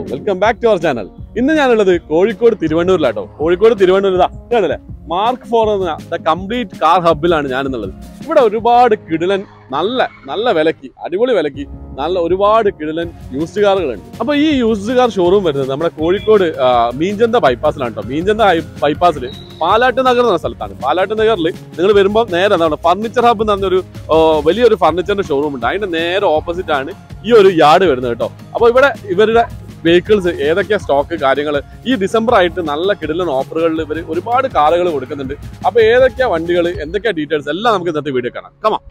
Welcome back to our channel ഇന്ന് ഞാനുള്ളത് കോഴിക്കോട് തിരുവണ്ണൂരിലാട്ടോ കോഴിക്കോട് തിരുവണ്ണൂർ ഇതാ ഇതാണല്ലേ മാർക്ക് ഫോർ എന്ന ദ കംപ്ലീറ്റ് കാർ ഹബിലാണ് ഞാനെന്നുള്ളത് ഇവിടെ ഒരുപാട് കിടിലൻ നല്ല നല്ല വിലക്ക് അടിപൊളി വിലക്ക് നല്ല ഒരുപാട് കിടിലൻ യൂസ്ഡ് കാറുകളുണ്ട് അപ്പൊ ഈ യൂസ്ഡ് കാർ ഷോറൂം വരുന്നത് നമ്മുടെ കോഴിക്കോട് ആ, മീഞ്ചന്ത ബൈപ്പാസിലാണ് കേട്ടോ മീഞ്ചന്ത ബൈപ്പാസിൽ പാലാട്ട് നഗർ എന്ന സ്ഥലത്താണ് പാലാട്ട് നഗറിൽ നിങ്ങൾ വരുമ്പോൾ നേരെ എന്താണ് ഫർണിച്ചർ ഹബ് എന്ന് പറഞ്ഞൊരു ഓ, വലിയൊരു ഫർണിച്ചറിന്റെ ഷോറൂം ഉണ്ട് അതിന്റെ നേരെ ഓപ്പോസിറ്റ് ആണ് ഈ ഒരു യാർഡ് വരുന്നത് കേട്ടോ അപ്പൊ ഇവിടെ ഇവരുടെ വെഹിക്കിൾസ് ഏതൊക്കെയാ സ്റ്റോക്ക് കാര്യങ്ങൾ ഈ ഡിസംബർ ആയിട്ട് നല്ല കിടിലൻ ഓഫറുകളിൽ ഇവർ ഒരുപാട് കാറുകൾ കൊടുക്കുന്നുണ്ട് അപ്പൊ ഏതൊക്കെയാ വണ്ടികൾ എന്തൊക്കെയാ ഡീറ്റെയിൽസ് എല്ലാം നമുക്ക് ഇന്നത്തെ വീഡിയോ കാണാം കമാ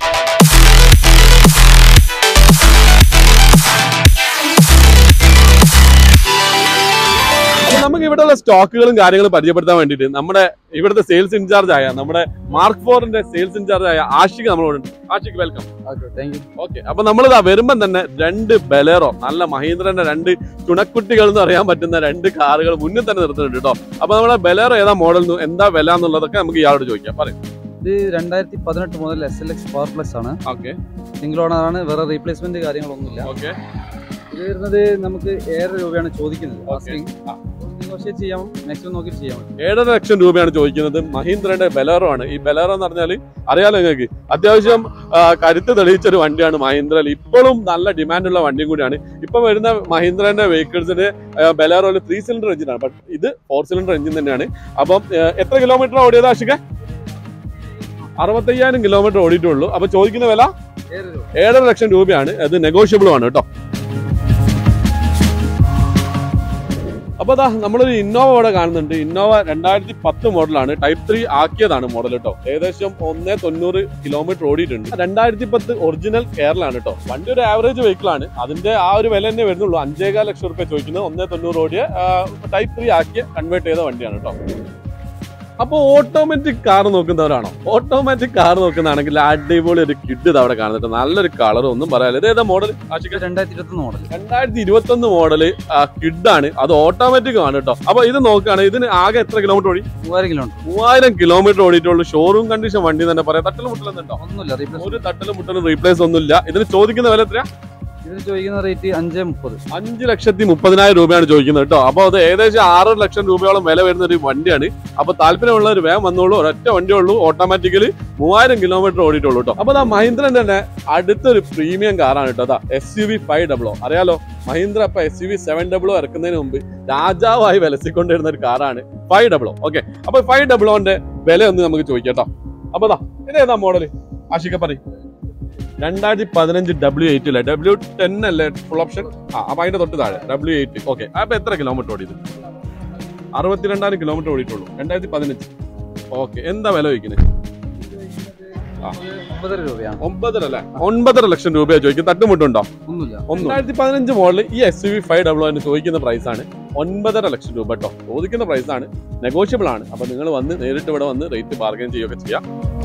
അപ്പൊ നമുക്ക് ഇവിടെയുള്ള സ്റ്റോക്കുകളും കാര്യങ്ങളും പരിചയപ്പെടുത്താൻ വേണ്ടിയിട്ട് നമ്മുടെ ഇവിടുത്തെ സെയിൽസ് ഇൻചാർജ് ആയ നമ്മുടെ മാർക്ക് ഫോറിന്റെ സെയിൽസ് ഇൻചാർജ് ആയ ആഷിക് നമ്മളോട് Ashiq welcome okay thank you okay അപ്പൊ നമ്മളിതാ വരുമ്പം തന്നെ രണ്ട് ബലേറോ നല്ല മഹീന്ദ്രന്റെ രണ്ട് ചുണക്കുട്ടികൾ എന്ന് പറയാൻ പറ്റുന്ന രണ്ട് കാറുകൾ മുന്നിൽ തന്നെ നിർത്തുന്നുണ്ട് കേട്ടോ അപ്പൊ നമ്മുടെ ബലേറോ ഏതാ മോഡൽ എന്താ വില എന്നുള്ളതൊക്കെ നമുക്ക് ഇയാളോട് ചോദിക്കാം പറയും ഇത് രണ്ടായിരത്തി പതിനെട്ട് മുതൽ S L X power plus ആണ് ഓക്കെ സിംഗിൾ ഓണർ ആണ് വേറെ റീപ്ലേസ്മെന്റ് കാര്യങ്ങളൊന്നുമില്ല ഓക്കെ ഇത് വരുന്നത് നമുക്ക് ഏഴര രൂപയാണ് ചോദിക്കുന്നത് Okay. ആ. നെഗോഷിയേറ്റ് ചെയ്യാം മാക്സിമം നോക്കിയിട്ട് ചെയ്യാം ഏഴര ലക്ഷം രൂപയാണ് ചോദിക്കുന്നത് മഹീന്ദ്രന്റെ ബലേറോ ആണ് ഈ ബലേറോ എന്ന് പറഞ്ഞാൽ അറിയാലോ നിങ്ങൾക്ക് അത്യാവശ്യം ആ, കരുത്ത് തെളിയിച്ച ഒരു വണ്ടിയാണ് മഹീന്ദ്രയിൽ ഇപ്പോഴും നല്ല ഡിമാൻഡുള്ള വണ്ടിയും കൂടിയാണ് ഇപ്പൊ വരുന്ന മഹീന്ദ്രന്റെ വെഹിക്കിൾസിന് ബലേറോയിൽ ത്രീ സിലിണ്ടർ എഞ്ചിനാണ് ബട്ട് ഇത് ഫോർ സിലിണ്ടർ എഞ്ചിൻ തന്നെയാണ് അപ്പം ആ, എത്ര കിലോമീറ്റർ ഓടിയത് ആഷിക അറുപത്തയ്യായിരം കിലോമീറ്റർ ഓടിയിട്ടുള്ളൂ അപ്പൊ ചോദിക്കുന്ന വില ഏഴര രൂപ ഏഴര ലക്ഷം രൂപയാണ് അത് നെഗോഷ്യബിളും ആണ് കേട്ടോ അപ്പൊ അതാ നമ്മളൊരു ഇന്നോവ ഇവിടെ കാണുന്നുണ്ട് ഇന്നോവ രണ്ടായിരത്തി പത്ത് മോഡലാണ് ടൈപ്പ് ത്രീ ആക്കിയതാണ് മോഡൽ കേട്ടോ ഏകദേശം ഒന്നേ തൊണ്ണൂറ് കിലോമീറ്റർ ഓടിയിട്ടുണ്ട് രണ്ടായിരത്തി പത്ത് ഒറിജിനൽ കേരളാണ് കേട്ടോ വണ്ടി ഒരു ആവറേജ് വെഹിക്കിൾ ആണ് അതിന്റെ ആ ഒരു വില തന്നെ വരുന്നുള്ളൂ അഞ്ചേകാൽ ലക്ഷം റുപ്യ ചോദിക്കുന്നത് ഒന്നേ തൊണ്ണൂറ് ഓടിയ ടൈപ്പ് ത്രീ ആക്കിയ കൺവേർട്ട് ചെയ്ത വണ്ടിയാണ് കേട്ടോ അപ്പൊ ഓട്ടോമാറ്റിക് കാർ നോക്കുന്നവരാണോ ഓട്ടോമാറ്റിക് കാർ നോക്കുന്നതാണെങ്കിൽ അടിപൊളി ഒരു കിഡ് ഇത് അവിടെ കാണുന്നുണ്ട് നല്ലൊരു കളർ ഒന്നും പറയാനില്ല ഇത് ഏതാ മോഡൽ ആശിക ഇത് രണ്ടായിരത്തി ഇരുപത്തൊന്ന് മോഡൽ രണ്ടായിരത്തി ഇരുപത്തി ഒന്ന് മോഡല് കിഡാണ് അത് ഓട്ടോമാറ്റിക് ആണ് കേട്ടോ അപ്പൊ ഇത് നോക്കുകയാണെങ്കിൽ ഇതിന് ആകെ എത്ര കിലോമീറ്റർ ഓടി മൂവായിരം കിലോമീറ്റർ മൂവായിരം കിലോമീറ്റർ ഓടിയിട്ടുള്ളൂ ഷോറൂം കണ്ടീഷൻ വണ്ടി തന്നെ പറയാം തട്ടലും മുട്ടലെന്നുണ്ടോ ഒന്നുമില്ല റീപ്ലേസ് ഒരു തട്ടലും മുട്ടലും റീപ്ലേസ് ഒന്നുമില്ല ഇതിന് ചോദിക്കുന്ന വില എത്രയാ ഇതിന് ചോദിക്കുന്ന റേറ്റ് അഞ്ച് മുപ്പത് അഞ്ച് ലക്ഷത്തി മുപ്പതിനായിരം രൂപയാണ് ചോദിക്കുന്നത് കേട്ടോ അപ്പൊ അത് ഏകദേശം ആറ് ലക്ഷം രൂപയോളം വില വരുന്ന ഒരു വണ്ടിയാണ് അപ്പൊ താല്പര്യമുള്ള ഒരു വേഗം വന്നോളൂ ഒരൊറ്റ വണ്ടിയേ ഉള്ളൂ ഓട്ടോമാറ്റിക്കലി മൂവായിരം കിലോമീറ്റർ ഓടിയിട്ടുള്ളൂ കേട്ടോ അപ്പൊ ദാ മഹീന്ദ്രന്റെ തന്നെ അടുത്തൊരു പ്രീമിയം കാറാണ് കേട്ടോ അതാ S U V five double O അറിയാലോ മഹീന്ദ്ര ഇപ്പൊ S U V seven double O ഇറക്കുന്നതിന് മുമ്പ് രാജാവായി വിലസിക്കൊണ്ടിരുന്ന ഒരു കാറാണ് ഫൈവ് ഡബ്ലോ ഓക്കെ അപ്പൊ ഫൈവ് ഡബ്ലോന്റെ വില ഒന്ന് നമുക്ക് ചോദിക്കാം കേട്ടോ അപ്പൊ ദാ ഇതേതാ മോഡല് ആഷിക പറയും രണ്ടായിരത്തി പതിനഞ്ച് ഡബ്ല്യു എയ്റ്റ് അല്ലേ ഡബ്ല്യു ടെൻ അല്ലേ ഫുൾ ഓപ്ഷൻ ആ അപ്പൊ അതിന്റെ തൊട്ട് താഴെ ഡബ്ല്യു എയ്റ്റ് ഓക്കെ അപ്പൊ എത്ര കിലോമീറ്റർ ഓടിയത് അറുപത്തിരണ്ടായിരം കിലോമീറ്റർ ഓടിയിട്ടുള്ളൂ രണ്ടായിരത്തി പതിനഞ്ച് ഓക്കെ എന്താ വില ചോദിക്കുന്നത് ആ. ഒമ്പതര രൂപയാണ് ഒമ്പതര അല്ലേ ഒൻപതര ലക്ഷം രൂപയാണ് ചോദിക്കുന്നത് തട്ടുമുട്ടുണ്ടോ ഒന്നുമില്ല ഒന്ന് രണ്ടായിരത്തി പതിനഞ്ച് മോഡൽ ഈ S U V five W അതിന് ചോദിക്കുന്ന പ്രൈസ് ആണ് ഒൻപതര ലക്ഷം രൂപ കേട്ടോ ചോദിക്കുന്ന പ്രൈസ് ആണ് നെഗോഷ്യബിൾ ആണ് അപ്പൊ നിങ്ങൾ വന്ന് നേരിട്ട് ഇവിടെ വന്ന് റേറ്റ് ബാർഗൈൻ ചെയ്യുകയൊക്കെ ചെയ്യാം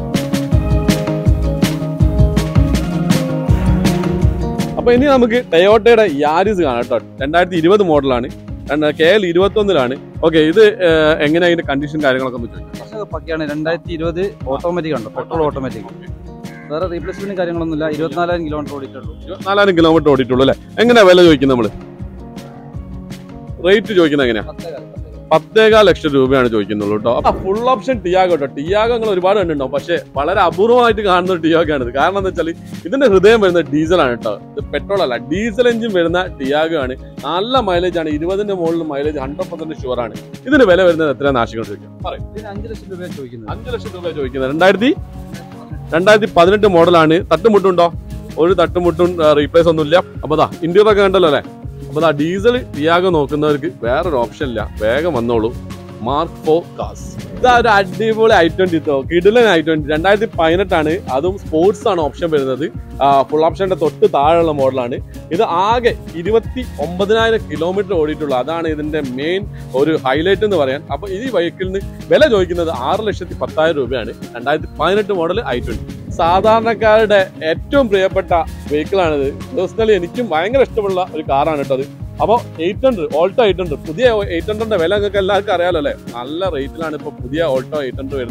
അപ്പൊ ഇനി നമുക്ക് ടയോട്ടയുടെ യാരിസ് കാണാം കേട്ടോ രണ്ടായിരത്തി ഇരുപത് മോഡലാണ് കെ എൽ ഇരുപത്തി ഒന്നിലാണ് ഓക്കെ ഇത് ഏഹ്, എങ്ങനെയാ ഇതിന്റെ കണ്ടീഷൻ കാര്യങ്ങളൊക്കെ ഒന്ന് ചോദിക്കാം പക്ഷേ പക്കയാണ് രണ്ടായിരത്തി ഇരുപത് ഓട്ടോമാറ്റിക് ഉണ്ട് പെട്രോൾ ഓട്ടോമാറ്റിക് വേറെ റീപ്ലേസ്മെന്റ് കാര്യങ്ങളൊന്നുമില്ല ഇരുപത്തിനാലായിരം കിലോമീറ്റർ ഓടിയിട്ടുള്ളൂ ഇരുപത്തിനാലായിരം കിലോമീറ്റർ ഓടിയിട്ടുള്ളൂ അല്ലെ എങ്ങനെയാ വില ചോദിക്കുന്നത് നമ്മള് റേറ്റ് ചോദിക്കുന്നത് എങ്ങനെയാ പത്തേകാൽ ലക്ഷം രൂപയാണ് ചോദിക്കുന്നുള്ളൂ കേട്ടോ ഫുൾ ഓപ്ഷൻ ടിയാഗോ കേട്ടോ ടിയാഗോ നിങ്ങൾ ഒരുപാട് കണ്ടുണ്ടാവും പക്ഷേ വളരെ അപൂർവമായിട്ട് കാണുന്ന ഒരു ടിയാഗോ ആണിത് കാരണം എന്താ വെച്ചാൽ ഇതിന്റെ ഹൃദയം വരുന്ന ഡീസലാണ് കേട്ടോ ഇത് പെട്രോൾ അല്ല ഡീസൽ എഞ്ചിൻ വരുന്ന ടിയാഗോ ആണ് നല്ല മൈലേജ് ആണ് ഇരുപതിന്റെ മുകളിൽ മൈലേജ് ഹൺഡ്രഡ് പെർസെന്റ് ഷുവർ ആണ് ഇതിന് വില വരുന്നത് എത്രയാണ് നാശികൾ ചോദിക്കാം പറയും ഇതിന് അഞ്ച് ലക്ഷം രൂപയാണ് ചോദിക്കുന്നത് അഞ്ച് ലക്ഷം രൂപ ചോദിക്കുന്നത് രണ്ടായിരത്തി രണ്ടായിരത്തി പതിനെട്ട് മോഡലാണ് തട്ടുമുട്ടുണ്ടോ ഒരു തട്ടുമുട്ടും റീപ്ലേസ് ഒന്നുമില്ല അപ്പൊ ദാ ഇന്റീരിയർ ഒക്കെ കണ്ടല്ലോ അല്ലെ അപ്പൊ ദാ ഡീസൽ ടിയാഗോ നോക്കുന്നവർക്ക് വേറൊരു ഓപ്ഷൻ ഇല്ല വേഗം വന്നോളൂ മാർക്ക് ഫോർ കാസ് ഇതാ ഒരു അടിപൊളി ഐ ട്വന്റി കിടിലൻ ഐ ട്വന്റി രണ്ടായിരത്തി പതിനെട്ടാണ് അതും സ്പോർട്സ് ആണ് ഓപ്ഷൻ വരുന്നത് ഫുൾ ഓപ്ഷന്റെ തൊട്ട് താഴെയുള്ള മോഡലാണ് ഇത് ആകെ ഇരുപത്തി ഒമ്പതിനായിരം കിലോമീറ്റർ ഓടിയിട്ടുള്ളൂ അതാണ് ഇതിന്റെ മെയിൻ ഒരു ഹൈലൈറ്റ് എന്ന് പറയാൻ അപ്പൊ ഈ വെഹിക്കിളിന് വില ചോദിക്കുന്നത് ആറ് ലക്ഷത്തി പത്തായിരം രൂപയാണ് രണ്ടായിരത്തി പതിനെട്ട് മോഡൽ ഐ ട്വന്റി സാധാരണക്കാരുടെ ഏറ്റവും പ്രിയപ്പെട്ട വെഹിക്കിളാണിത് പേഴ്സണലി എനിക്കും ഭയങ്കര ഇഷ്ടമുള്ള ഒരു കാറാണ് കേട്ടോ അത് അപ്പോൾ eight hundred Alto eight hundred പുതിയ എയ്റ്റ് ഹൺഡ്രഡിന്റെ വില നിങ്ങൾക്ക് എല്ലാവർക്കും അറിയാലോ അല്ലേ നല്ല റേറ്റിലാണ് ഇപ്പോൾ പുതിയ ഓൾട്ടോ എയ്റ്റ് ഹൺഡ്രഡ് വരുന്നത്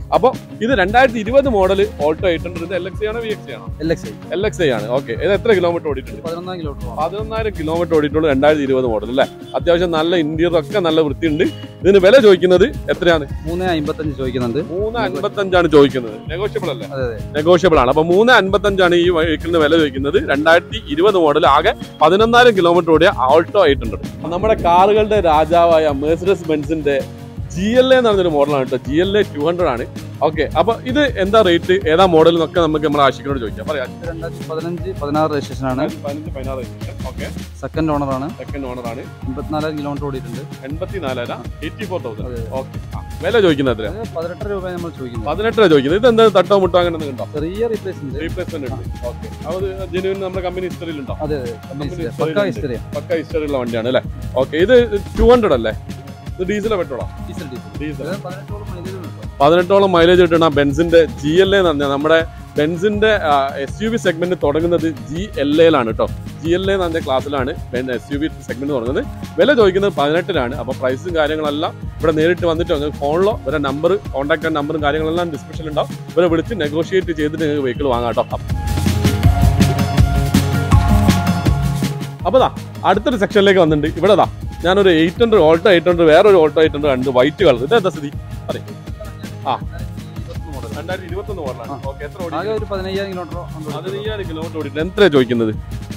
അപ്പൊ ഇത് രണ്ടായിരത്തി ഇരുപത് മോഡൽ ഓൾട്ടോ എയ്റ്റ് ഹൺഡ്രഡ് ഇത് എൽ എക്സ് ആണോ വി എക്സ് ആണോ L X I L X I ആണ് ഓക്കെ ഇത് എത്ര കിലോമീറ്റർ ഓടിയിട്ടുണ്ട് പതിനൊന്നാം കിലോമീറ്റർ പതിനൊന്നായിരം കിലോമീറ്റർ ഓടിയിട്ടുള്ള രണ്ടായിരത്തി ഇരുപത് മോഡൽ അല്ലേ അത്യാവശ്യം നല്ല ഇന്റീരിയർ ഒക്കെ നല്ല വൃത്തിയുണ്ട് ഇതിന് വില ചോദിക്കുന്നത് എത്രയാണ് മൂന്ന് അമ്പത്തഞ്ച് ചോദിക്കുന്നുണ്ട് മൂന്ന് അൻപത്തഞ്ചാണ് ചോദിക്കുന്നത് നെഗോഷ്യബിൾ അല്ലേ അതെ അതെ നെഗോഷ്യബിൾ ആണ് അപ്പൊ മൂന്ന് അൻപത്തഞ്ചാണ് ഈ വെഹിക്കിളിന് വില ചോദിക്കുന്നത് രണ്ടായിരത്തി ഇരുപത് മോഡൽ ആകെ പതിനൊന്നായിരം കിലോമീറ്റർ ഓടിയ ആൾട്ടോ ആയിട്ടുണ്ട് നമ്മുടെ കാറുകളുടെ രാജാവായ മേഴ്സിഡസ് ബെൻസിന്റെ ജി എൽ എ എന്ന് പറഞ്ഞൊരു മോഡലാണ് കേട്ടോ G L A two hundred ആണ് ഓക്കെ അപ്പൊ ഇത് എന്താ റേറ്റ് ഏതാ മോഡൽ എന്നൊക്കെ നമുക്ക് നമ്മുടെ ആശിക്കുന്നോട് ചോദിക്കാം പറയാം ഇത് രണ്ടായിരത്തി പതിനഞ്ച് പതിനാറ് രജിസ്ട്രേഷൻ ആണ് പതിനഞ്ച് പതിനാറ് ഓക്കെ സെക്കൻഡ് ഓണർ ആണ് സെക്കൻഡ് ഓണർ ആണ് എൺപത്തിനാലായിരം കിലോമീറ്റർ ഓടിയിട്ടുണ്ട് എൺപത്തി നാലര എയ്റ്റി ഫോർ തൗസൻഡ് അതെ. ഓക്കെ വില ചോദിക്കുന്നത് എത്രയാ അത് പതിനെട്ട് രൂപ നമ്മൾ ചോദിക്കുന്നത് പതിനെട്ട് രൂപ ചോദിക്കുന്നത് ഇത് എന്താ തട്ടോ മുട്ടോ അങ്ങനെ എന്തെങ്കിലും ഉണ്ടോ ചെറിയ റീപ്ലേസ്മെന്റ് റീപ്ലേസ്മെന്റ് ഉണ്ട് ഓക്കെ അത് ജെനുവിൻ നമ്മുടെ കമ്പനി ഹിസ്റ്ററിയിൽ ഉണ്ടോ അതെ അതെ Company പക്ക history ഹിസ്റ്ററിയാ പക്ക ഹിസ്റ്ററി ഉള്ള വണ്ടിയാണ് അല്ലേ ഓക്കെ ഇത് ടു ഹൺഡ്രഡ് അല്ലേ ഇത് ഡീസലോ പെട്രോളോ ഡീസൽ ഡീസൽ ഡീസൽ ഇത് പതിനെട്ടോളം മൈലേജ് കിട്ടും പതിനെട്ടോളം മൈലേജ് കിട്ടുന്ന ബെൻസിന്റെ ജി എൽ എ എന്ന് പറഞ്ഞാൽ നമ്മുടെ ബെൻസിന്റെ എസ് യു വി സെഗ്മെന്റ് തുടങ്ങുന്നത് ജി എൽ എയിലാണ് കേട്ടോ ജി എൽ എ എന്ന് പറഞ്ഞ ക്ലാസ്സിലാണ് എസ് യു വി സെഗ്മെന്റ് തുടങ്ങുന്നത് വില ചോദിക്കുന്നത് പതിനെട്ടിലാണ് അപ്പൊ പ്രൈസും കാര്യങ്ങളെല്ലാം ഇവിടെ നേരിട്ട് വന്നിട്ട് നിങ്ങൾക്ക് ഫോണിലോ ഇവരെ നമ്പർ കോൺടാക്ട് നമ്പറും കാര്യങ്ങളെല്ലാം ഡിസ്ക്രിപ്ഷനിൽ ഉണ്ടാവും ഇവരെ വിളിച്ച് നെഗോഷിയേറ്റ് ചെയ്തിട്ട് നിങ്ങൾക്ക് വെഹിക്കിൾ വാങ്ങാം കേട്ടോ അപ്പൊ ദാ അടുത്തൊരു സെക്ഷനിലേക്ക് വന്നിട്ടുണ്ട് ഇവിടെ ദാ ഞാനൊരു eight hundred Alto eight hundred വേറൊരു ഓൾട്ടോ എയ്റ്റ് ഹൺഡ്രഡ് കണ്ട് വൈറ്റ് കളർ ഇത് എന്താ സ്ഥിതി ആ. രണ്ടായിരത്തി ഇരുപത്തൊന്ന് മോഡലാണ് ആ. ഓക്കെ എത്ര ആകെ ഒരു പതിനയ്യായിരം കിലോമീറ്റർ പതിനയ്യായിരം കിലോമീറ്റർ ഓടിയിട്ട് എത്ര ചോദിക്കുന്നത്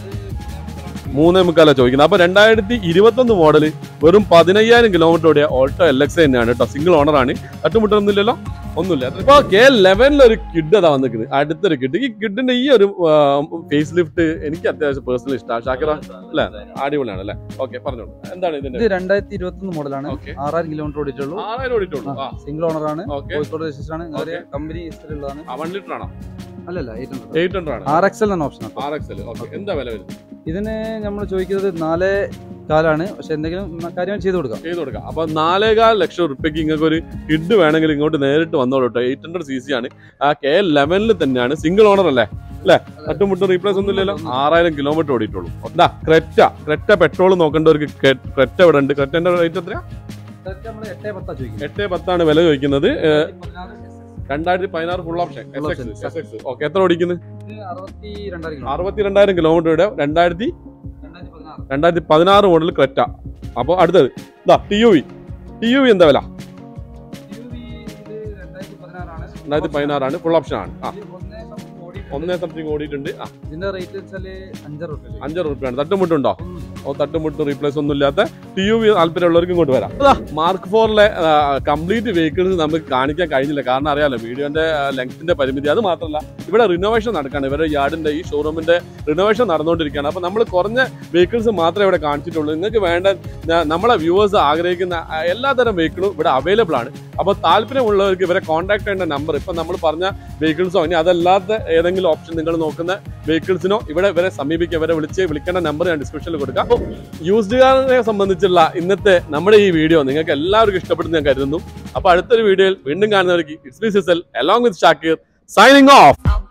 മൂന്നേ മുക്കാല ചോദിക്കുന്നത് അപ്പൊ രണ്ടായിരത്തി ഇരുപത്തൊന്ന് മോഡല് വെറും പതിനയ്യായിരം കിലോമീറ്റർ ഓടിയ ഓൾട്ടോ എൽ എക്സ് തന്നെയാണ് കേട്ടോ സിംഗിൾ ഓണർ ആണ് തട്ടുമുട്ടൊന്നുമില്ലല്ലോ ഒന്നുമില്ല ഇപ്പൊ കെ ലെവനിൽ ഒരു കിഡ് അതാ വന്നിരിക്കുന്നത് അടുത്തൊരു കിഡ് ഈ കിഡിന്റെ ഈ ഒരു ഫേസ് ലിഫ്റ്റ് എനിക്ക് അത്യാവശ്യം പേഴ്സണൽ ഇഷ്ടമാണ് ഷാക്കിറ അല്ലേ അടിപൊളിയാണ് അല്ലേ ഓക്കെ പറഞ്ഞോളൂ എന്താണ് ഇത് ഇതിന്റെ രണ്ടായിരത്തി ഇരുപത്തി ഒന്ന് മോഡലാണ് ഓക്കെ ആറായിരം കിലോമീറ്റർ ഓടിയിട്ടുള്ളൂ ആറായിരം ഓടിയിട്ടുള്ളൂ ആ സിംഗിൾ ഓണർ ആണ് ഓക്കെ കോഴിക്കോട് രജിസ്റ്റർ ആണ് Okay. കമ്പനി ഹിസ്റ്ററി ഉള്ളതാണ് വൺ ലിറ്റർ ആണോ അല്ലല്ല എയ്റ്റ് ഹൺഡ്രഡ് എയ്റ്റ് ഹൺഡ്രഡ് ആണ് ആർ എക്സ് എൽ എന്ന ഓപ്ഷൻ ആണ് ആർ എക്സ് എൽ ഓക്കെ എന്താ വില വരുന്നത് ഇതിന് നമ്മൾ ചോദിക്കുന്നത് നാല് കാലാണ് പക്ഷെ എന്തെങ്കിലും കാര്യം ചെയ്ത് കൊടുക്കാം ചെയ്ത് കൊടുക്കാം അപ്പൊ നാലേകാൽ ലക്ഷം റുപ്യക്ക് നിങ്ങൾക്ക് ഒരു കിഡ് വേണമെങ്കിൽ ഇങ്ങോട്ട് നേരിട്ട് വന്നോളൂ കേട്ടോ എയ്റ്റ് ഹൺഡ്രഡ് സി സി ആണ് ആ കെ എൽ ലെവനിൽ തന്നെയാണ് സിംഗിൾ ഓണർ അല്ലേ അല്ലേ തട്ടുമുട്ടും റീപ്ലേസ് ഒന്നും ഇല്ലല്ലോ ആറായിരം കിലോമീറ്റർ ഓടിയിട്ടുള്ളൂ എന്താ ക്രെറ്റ ക്രെറ്റ പെട്രോൾ നോക്കേണ്ടവർക്ക് ക്രെ- ക്രെറ്റ ഇവിടെ ഉണ്ട് ക്രെറ്റന്റെ റേറ്റ് എത്രയാ നമ്മൾ എട്ടേ പത്താ ചോദിക്കുന്നത് എട്ട് പത്താണ് വില ചോദിക്കുന്നത് രണ്ടായിരത്തി പതിനാറ് full option Full S option, X S X okay എത്ര ഓടിക്കുന്നത് ഇത് അറുപത്തി രണ്ടായിരം കിലോ അറുപത്തി രണ്ടായിരം കിലോമീറ്ററുടെ രണ്ടായിരത്തി രണ്ടായിരത്തി പതിനാറ് രണ്ടായിരത്തി പതിനാറ് മോഡൽ ക്രെറ്റ അപ്പോൾ അടുത്തത് ഇതാ T U V T U V എന്താ വില രണ്ടായിരത്തി പതിനാറാണ് രണ്ടായിരത്തി പതിനാറാണ് ഫുൾ ഓപ്ഷൻ ആണ് ആ ഒന്നേ something ഓടി ഒന്നേ സംതിങ് ഓടിയിട്ടുണ്ട് ആ ഇതിന്റെ റേറ്റ് വെച്ചാല് അഞ്ചര റുപ്യ അഞ്ചര റുപ്യാണ് തട്ടുമുട്ടുണ്ടോ ഓ തട്ടുമുട്ടും റീപ്ലേസ് ഒന്നും ഇല്ലാത്ത ടി യു വി താല്പര്യമുള്ളവർക്ക് ഇങ്ങോട്ട് വരാം അതാ മാർക്ക് ഫോറിലെ കംപ്ലീറ്റ് വെഹിക്കിൾസ് നമുക്ക് കാണിക്കാൻ കഴിഞ്ഞില്ല കാരണം അറിയാലോ വീഡിയോന്റെ ലെങ്ത്തിന്റെ പരിമിതി അത് മാത്രമല്ല ഇവിടെ റിനോവേഷൻ നടക്കാണ് ഇവരുടെ യാർഡിന്റെ ഈ ഷോറൂമിന്റെ റിനോവേഷൻ നടന്നുകൊണ്ടിരിക്കുകയാണ് അപ്പൊ നമ്മൾ കുറഞ്ഞ വെഹിക്കിൾസ് മാത്രമേ ഇവിടെ കാണിച്ചിട്ടുള്ളൂ നിങ്ങൾക്ക് വേണ്ട ന- നമ്മളെ വ്യൂവേഴ്സ് ആഗ്രഹിക്കുന്ന ആ, എല്ലാതരം വെഹിക്കിളും ഇവിടെ അവൈലബിൾ ആണ് അപ്പോൾ താല്പര്യമുള്ളവർക്ക് ഇവരെ കോൺടാക്ട് ചെയ്യേണ്ട നമ്പർ ഇപ്പം നമ്മൾ പറഞ്ഞ വെഹിക്കിൾസോ ഇനി അതല്ലാത്ത ഏതെങ്കിലും ഓപ്ഷൻ നിങ്ങൾ നോക്കുന്ന വെഹിക്കിൾസിനോ ഇവിടെ ഇവരെ സമീപിക്കുക ഇവരെ വിളിച്ച് വിളിക്കേണ്ട നമ്പർ ഞാൻ ഡിസ്ക്രിപ്ഷനിൽ കൊടുക്കാം അപ്പോൾ യൂസ്ഡ് കാറിനെ സംബന്ധിച്ചുള്ള ഇന്നത്തെ നമ്മുടെ ഈ വീഡിയോ നിങ്ങൾക്ക് എല്ലാവർക്കും ഇഷ്ടപ്പെടുന്നു ഞാൻ കരുതുന്നു അപ്പോൾ അടുത്തൊരു വീഡിയോയിൽ വീണ്ടും കാണുന്നവർക്ക് it's B Cecil along with Shakir signing off I'll